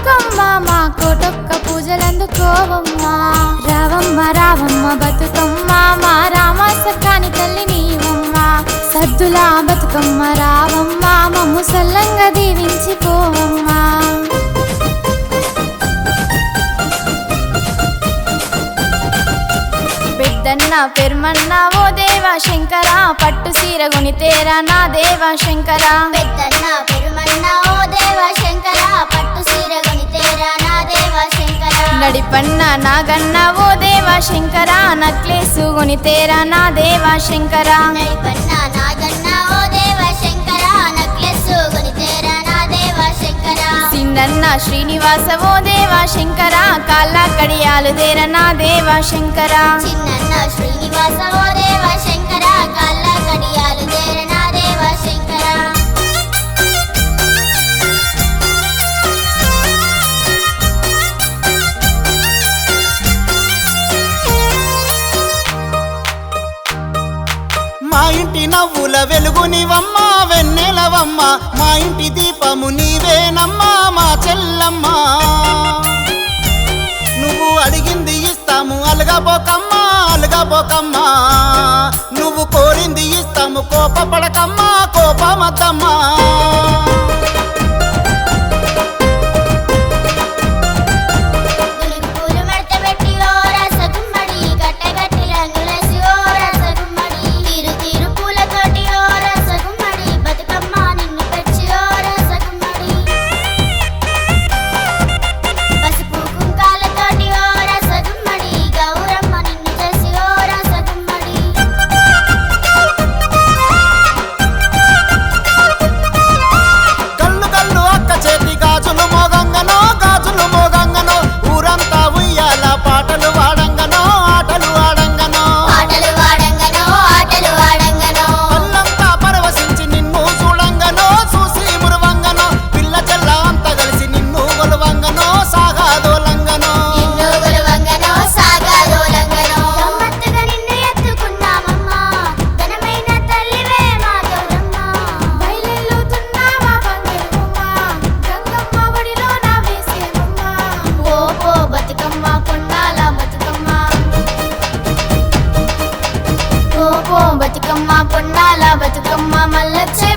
బతుకమ్మ మా కోటొక్క పూజలందుకోవమ్మ రావమ్మ రావమ్మ బతుకమ్మ మా రామ సక్కాని తల్లి నీవమ్మ సద్దులా బతుకమ్మ రావమ్మ మమ్ము సల్లంగా దీవించి పోవమ్మా పెద్దన్న పెరుమన్న ఓ దేవా శంకర పట్టు సీర గునితేరా నా దేవా శంకర పెద్దన్న పెరుమన్న ఓ దేవ శంకర పట్టు సీర కొనితేరా నా దేవ శంకర నడిపన్న నాగన్న ఓ దేవా శంకర నక్లేసు గునితేరా నా దేవా శంకర నడిపన్న నాగన్న ఓ దేవ శంకర నక్లెస్ కొనితేరా నా దేవ శంకర సిన్నన్న శ్రీనివాస ఓ దేవా శంకర కాళ్ళ కడియాలు దేర నా దేవా శంకర చిన్నన్న శ్రీనివాస ఓ దేవ శంకర కళ్ళ కడియాలు దేర నా దేవ శంకర మా ఇంటి నవ్వుల వెలుగు నీవమ్మ వెన్నెలవమ్మ మా ఇంటి దీపము నీవేనమ్మా మా చెల్లమ్మ నువ్వు అడిగింది ఇస్తాము అలగబోకమ్మా అలగబోకమ్మా నువ్వు కోరింది ఇస్తాము కోపపడకమ్మా కోపమద్దమ్మా గునుగు పూలు మడతబెట్టి ఓ రసగుమ్మడి గట్టగట్టి రంగులేసి ఓ రసగుమ్మడి తీరు తీరు పూలతోటి ఓ రసగుమ్మడి బతుకమ్మ నిన్ను పెంచి ఓ రసగుమ్మడి పసుపు కుంకాలతోటి ఓ రసగుమ్మడి గౌరమ్మ నిన్ను చేసి ఓ రసగుమ్మడి కళ్ళు కళ్ళు అక్క చేతి గాజులు మోగంగనో గాజులు మోగంగనో ఊరంతా ఉయ్యాల పాటలు వాడంగనో ఆటలు ఆడంగనో ఆటలు వాడంగనో ఆటలు వాడంగనో అల్లంతా పరవశించి నిన్ను చూడంగనో చూసి మురువంగనో పిల్ల చెల్ల అంతా కలిసి నిన్ను కొలువంగనో సాగాదోలంగనో నిన్ను గొలవంగనో సాగాదోలంగనో గమ్మత్తుగా నిన్ను ఎత్తుకున్నామమ్మా ఘనమైన తల్లివే మా గౌరమ్మ బయలెల్లుతున్నావా బంగారమ్మ గంగమ్మ ఒడిలో నా వేసేవమ్మ ఓ పో బతుకమ్మ కొండాల బతుకమ్మ ఓ పో బతుకమ్మ పొన్నాల బతుకమ్మ మల్లచ్చే